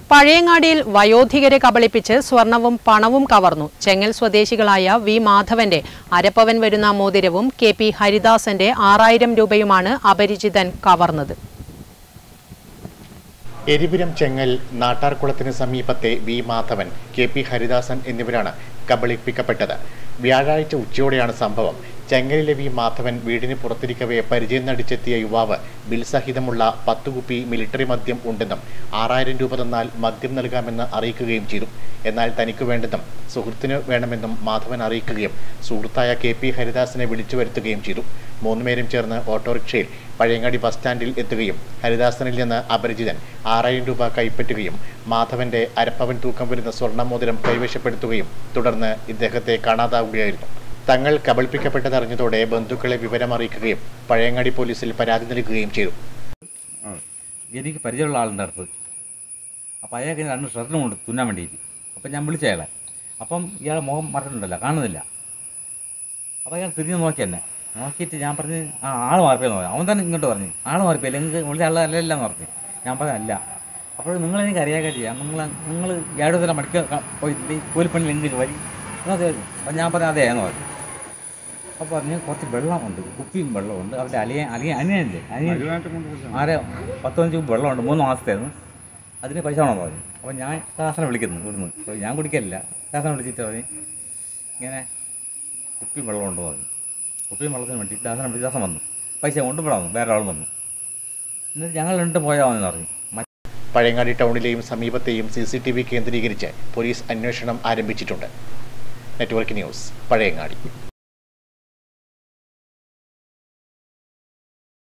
പഴയങ്ങാടിയിൽ വയോധികരെ കബളിപ്പിച്ച് സ്വർണവും പണവും കവർന്നു ചെങ്ങൽ സ്വദേശികളായ വി മാധവന്റെ അരപ്പവൻ വരുന്ന മോതിരവും കെ പി ഹരിദാസന്റെ ആറായിരം രൂപയുമാണ് അപരിചിതൻ കവർന്നത് എരിപുരം ചെങ്ങൽ നാട്ടാർകുളത്തിന് സമീപത്തെ V Madhavan K P Haridasan എന്നിവരാണ് കബളിപ്പിക്കപ്പെട്ടത് വ്യാഴാഴ്ച ഉച്ചയോടെയാണ് സംഭവം ചെങ്ങലിലെ വി മാധവൻ വീടിന് പുറത്തിരിക്കവേ പരിചയം നടിച്ചെത്തിയ യുവാവ് ബിൽ സഹിതമുള്ള പത്ത് കുപ്പി മിലിറ്ററി മദ്യം ഉണ്ടെന്നും ആറായിരം രൂപ തന്നാൽ മദ്യം നൽകാമെന്ന് അറിയിക്കുകയും ചെയ്തു എന്നാൽ തനിക്ക് വേണ്ടതും സുഹൃത്തിന് വേണമെന്നും മാധവൻ അറിയിക്കുകയും സുഹൃത്തായ കെ പി ഹരിദാസിനെ വിളിച്ചു വരുത്തുകയും ചെയ്തു മൂന്നുപേരും ചേർന്ന് ഓട്ടോറിക്ഷയിൽ പഴയങ്ങാടി ബസ് സ്റ്റാൻഡിൽ എത്തുകയും ഹരിദാസനിൽ നിന്ന് അപരിചിതൻ ആറായിരം രൂപ കൈപ്പറ്റുകയും മാധവന്റെ അരപ്പവൻ തൂക്കം വരുന്ന സ്വർണ്ണമോതിരം കൈവശപ്പെടുത്തുകയും തുടർന്ന് ഇദ്ദേഹത്തെ കാണാതാവുകയായിരുന്നു തങ്ങൾ കബളിപ്പിക്കപ്പെട്ടതറിഞ്ഞതോടെ ബന്ധുക്കളെ വിവരമറിയിക്കുകയും പഴയങ്ങാടി പോലീസിൽ പരാതി നൽകുകയും ചെയ്തു ആ. എനിക്ക് പരിചയമുള്ള ആളുടെ അടുത്ത് അപ്പോൾ അയാൾക്ക് രണ്ട് ഷർട്ടും കൊണ്ട് തുന്നാൻ വേണ്ടിയിട്ട് അപ്പം ഞാൻ വിളിച്ച അയാളെ അപ്പം ഇയാളെ മുഖം മറന്നിട്ടുണ്ടല്ലോ കാണുന്നില്ല അപ്പോൾ അയാൾ തിരിഞ്ഞ് നോക്കി എന്നെ നോക്കിയിട്ട് ഞാൻ പറഞ്ഞ് ആ ആൾ മാറിപ്പോയെന്ന് പറഞ്ഞു അവൻ തന്നെ ഇങ്ങോട്ട് പറഞ്ഞു ആൾ മാറിപ്പോയില്ല നിങ്ങൾക്ക് വിളിച്ച ആൾ അല്ലല്ല എന്ന് പറഞ്ഞു ഞാൻ പറഞ്ഞു അല്ല അപ്പോൾ നിങ്ങൾ എനിക്ക് അറിയാതെ ചെയ്യാം നിങ്ങൾ നിങ്ങൾ ഏഴു തരം മണിക്ക് പോയിട്ട് കൂലിപ്പണി എങ്കിൽ വരി എന്നൊക്കെ ചോദിച്ചു. അപ്പം ഞാൻ പറഞ്ഞു അതെ എന്ന് പറഞ്ഞു അപ്പോൾ പറഞ്ഞു കുറച്ച് വെള്ളമുണ്ട് കുപ്പിയും വെള്ളമുണ്ട് അവരുടെ അലിയ അലിയ അനിയനില്ലേ അനിയൻ ആരെ പത്തഞ്ച് കുപ്പി വെള്ളമുണ്ട് മൂന്ന് മാസത്തേന്ന് അതിന് പൈസ വേണമെന്ന് പറഞ്ഞു അപ്പോൾ ഞാൻ ദാസനെ വിളിക്കുന്നു ഇവിടുന്ന് അപ്പോൾ ഞാൻ കുടിക്കലില്ല ദാസനെ വിളിച്ചിട്ട് പറഞ്ഞു ഇങ്ങനെ കുപ്പി വെള്ളമുണ്ടെന്ന് പറഞ്ഞു കുപ്പിയും വെള്ളത്തിന് വേണ്ടി ദാസനെ വിളിച്ച് ദാസൻ വന്നു പൈസ കൊണ്ട് ഇവിടെ വന്നു വേറെ ആൾ വന്നു എന്നിട്ട് ഞങ്ങൾ രണ്ട് പോയാൽ മതി പറഞ്ഞു മറ്റ് പഴയങ്ങാടി ടൗണിലെയും സമീപത്തെയും സി സി ടി വി കേന്ദ്രീകരിച്ച് പോലീസ് അന്വേഷണം ആരംഭിച്ചിട്ടുണ്ട് നെറ്റ്വർക്ക് ന്യൂസ് പഴയങ്ങാടി